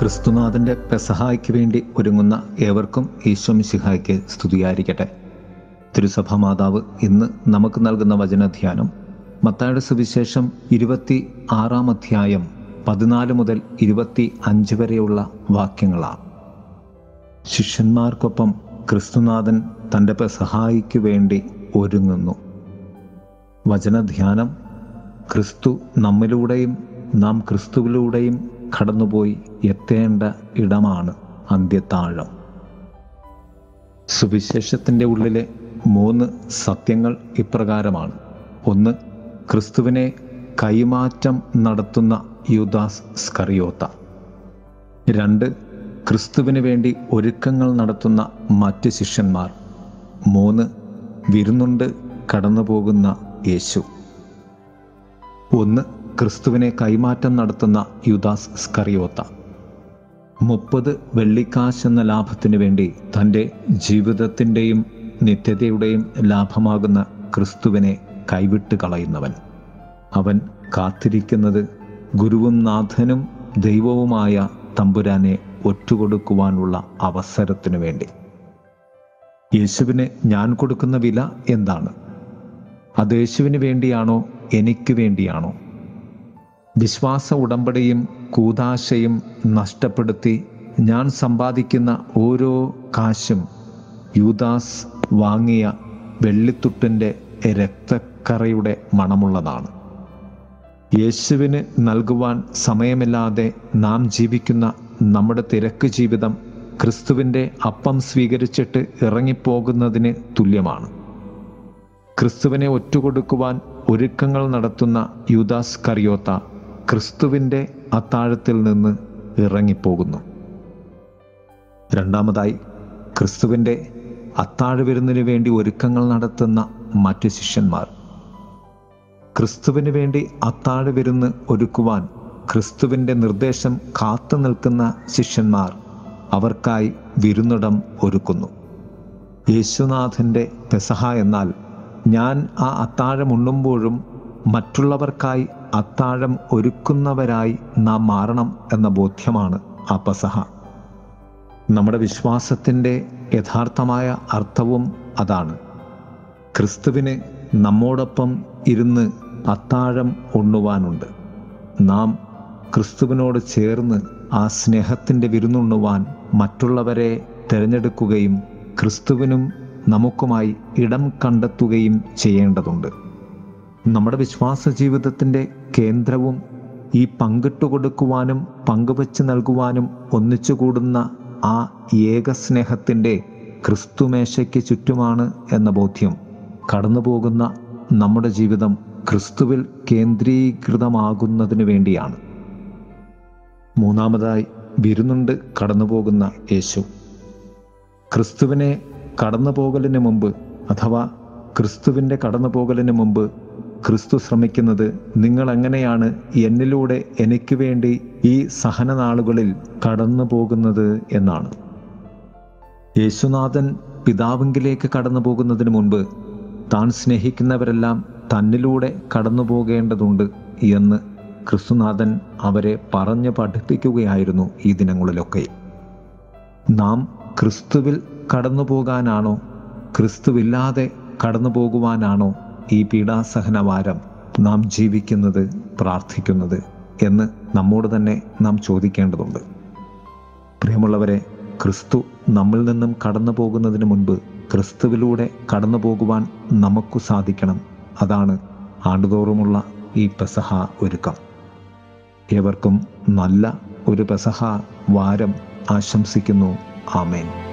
ക്രിസ്തുനാഥൻ്റെ പെസഹായ്ക്ക് വേണ്ടി ഒരുങ്ങുന്ന ഏവർക്കും ഈശ്വമിശിഹായ്ക്ക് സ്തുതിയായിരിക്കട്ടെ തിരുസഭ മാതാവ് ഇന്ന് നമുക്ക് നൽകുന്ന വചനധ്യാനം മത്തായുടെ സുവിശേഷം ഇരുപത്തി ആറാം അധ്യായം പതിനാല് മുതൽ ഇരുപത്തി അഞ്ച് വരെയുള്ള വാക്യങ്ങളാണ് ശിഷ്യന്മാർക്കൊപ്പം ക്രിസ്തുനാഥൻ തൻ്റെ പെസഹായിക്ക് വേണ്ടി ഒരുങ്ങുന്നു വചനധ്യാനം ക്രിസ്തു നമ്മിലൂടെയും നാം ക്രിസ്തുവിലൂടെയും കടന്നുപോയി എത്തേണ്ട ഇടമാണ് അന്ത്യത്താഴം സുവിശേഷത്തിൻ്റെ ഉള്ളിലെ മൂന്ന് സത്യങ്ങൾ ഇപ്രകാരമാണ് ഒന്ന് ക്രിസ്തുവിനെ കൈമാറ്റം നടത്തുന്ന യുദാസ് സ്കറിയോത്ത രണ്ട് ക്രിസ്തുവിന് വേണ്ടി ഒരുക്കങ്ങൾ നടത്തുന്ന മറ്റ് ശിഷ്യന്മാർ മൂന്ന് വിരുന്നുണ്ട് കടന്നുപോകുന്ന യേശു ഒന്ന് ക്രിസ്തുവിനെ കൈമാറ്റം നടത്തുന്ന യുദാസ് സ്കറിയോത്ത മുപ്പത് വെള്ളിക്കാശ് എന്ന ലാഭത്തിനു വേണ്ടി തൻ്റെ ജീവിതത്തിൻ്റെയും നിത്യതയുടെയും ലാഭമാകുന്ന ക്രിസ്തുവിനെ കൈവിട്ട് കളയുന്നവൻ അവൻ കാത്തിരിക്കുന്നത് ഗുരുവും നാഥനും ദൈവവുമായ തമ്പുരാനെ ഒറ്റുകൊടുക്കുവാനുള്ള അവസരത്തിനു വേണ്ടി യേശുവിന് ഞാൻ കൊടുക്കുന്ന വില എന്താണ് അത് യേശുവിന് വേണ്ടിയാണോ എനിക്ക് വേണ്ടിയാണോ വിശ്വാസ ഉടമ്പടിയും കൂതാശയും നഷ്ടപ്പെടുത്തി ഞാൻ സമ്പാദിക്കുന്ന ഓരോ കാശും യൂദാസ് വാങ്ങിയ വെള്ളിത്തുട്ടിൻ്റെ രക്തക്കറയുടെ മണമുള്ളതാണ് യേശുവിന് നൽകുവാൻ സമയമില്ലാതെ നാം ജീവിക്കുന്ന നമ്മുടെ തിരക്ക് ജീവിതം ക്രിസ്തുവിൻ്റെ അപ്പം സ്വീകരിച്ചിട്ട് ഇറങ്ങിപ്പോകുന്നതിന് തുല്യമാണ് ക്രിസ്തുവിനെ ഒറ്റുകൊടുക്കുവാൻ ഒരുക്കങ്ങൾ നടത്തുന്ന യൂദാസ് കറിയോത്ത ക്രിസ്തുവിൻ്റെ അത്താഴത്തിൽ നിന്ന് ഇറങ്ങിപ്പോകുന്നു രണ്ടാമതായി ക്രിസ്തുവിൻ്റെ അത്താഴ വിരുന്നിന് വേണ്ടി ഒരുക്കങ്ങൾ നടത്തുന്ന മറ്റ് ശിഷ്യന്മാർ ക്രിസ്തുവിന് വേണ്ടി അത്താഴ വിരുന്ന് ഒരുക്കുവാൻ ക്രിസ്തുവിൻ്റെ നിർദ്ദേശം കാത്തു നിൽക്കുന്ന ശിഷ്യന്മാർ അവർക്കായി വിരുന്നിടം ഒരുക്കുന്നു യേശുനാഥൻ്റെ പെസഹ എന്നാൽ ഞാൻ ആ അത്താഴം ഉണ്ണുമ്പോഴും മറ്റുള്ളവർക്കായി അത്താഴം ഒരുക്കുന്നവരായി നാം മാറണം എന്ന ബോധ്യമാണ് ആ പെസഹ നമ്മുടെ വിശ്വാസത്തിൻ്റെ യഥാർത്ഥമായ അർത്ഥവും അതാണ് ക്രിസ്തുവിന് നമ്മോടൊപ്പം ഇരുന്ന് അത്താഴം ഉണ്ണുവാനുണ്ട് നാം ക്രിസ്തുവിനോട് ചേർന്ന് ആ സ്നേഹത്തിൻ്റെ വിരുന്നുണ്ണുവാൻ മറ്റുള്ളവരെ തിരഞ്ഞെടുക്കുകയും ക്രിസ്തുവിനും നമുക്കുമായി ഇടം കണ്ടെത്തുകയും ചെയ്യേണ്ടതുണ്ട് നമ്മുടെ വിശ്വാസ ജീവിതത്തിൻ്റെ കേന്ദ്രവും ഈ പങ്കിട്ടു കൊടുക്കുവാനും പങ്കുവച്ച് നൽകുവാനും ഒന്നിച്ചുകൂടുന്ന ആ ഏകസ്നേഹത്തിൻ്റെ ക്രിസ്തുമേശയ്ക്ക് ചുറ്റുമാണ് എന്ന ബോധ്യം കടന്നുപോകുന്ന നമ്മുടെ ജീവിതം ക്രിസ്തുവിൽ കേന്ദ്രീകൃതമാകുന്നതിന് വേണ്ടിയാണ് മൂന്നാമതായി വിരുന്നുണ്ട് കടന്നുപോകുന്ന യേശു ക്രിസ്തുവിനെ കടന്നുപോകലിന് മുമ്പ് അഥവാ ക്രിസ്തുവിൻ്റെ കടന്നുപോകലിന് മുമ്പ് ക്രിസ്തു ശ്രമിക്കുന്നത് നിങ്ങൾ എങ്ങനെയാണ് എന്നിലൂടെ എനിക്ക് വേണ്ടി ഈ സഹനനാളുകളിൽ കടന്നു പോകുന്നത് എന്നാണ് യേശുനാഥൻ പിതാവിങ്കിലേക്ക് കടന്നു പോകുന്നതിന് മുൻപ് താൻ സ്നേഹിക്കുന്നവരെല്ലാം തന്നിലൂടെ കടന്നു പോകേണ്ടതുണ്ട് എന്ന് ക്രിസ്തുനാഥൻ അവരെ പറഞ്ഞു പഠിപ്പിക്കുകയായിരുന്നു ഈ ദിനങ്ങളിലൊക്കെ നാം ക്രിസ്തുവിൽ കടന്നു പോകാനാണോ ക്രിസ്തുവില്ലാതെ കടന്നു പോകുവാനാണോ ഈ പീഡാസഹനവാരം നാം ജീവിക്കുന്നത് പ്രാർത്ഥിക്കുന്നത് എന്ന് നമ്മോട് തന്നെ നാം ചോദിക്കേണ്ടതുണ്ട് പ്രിയമുള്ളവരെ ക്രിസ്തു നമ്മിൽ നിന്നും കടന്നു പോകുന്നതിന് മുൻപ് ക്രിസ്തുവിലൂടെ കടന്നു പോകുവാൻ നമുക്ക് സാധിക്കണം അതാണ് ആണ്ടുതോറുമുള്ള ഈ പെസഹ ഒരുക്കം ഏവർക്കും നല്ല ഒരു പെസഹ വാരം ആശംസിക്കുന്നു ആമേൻ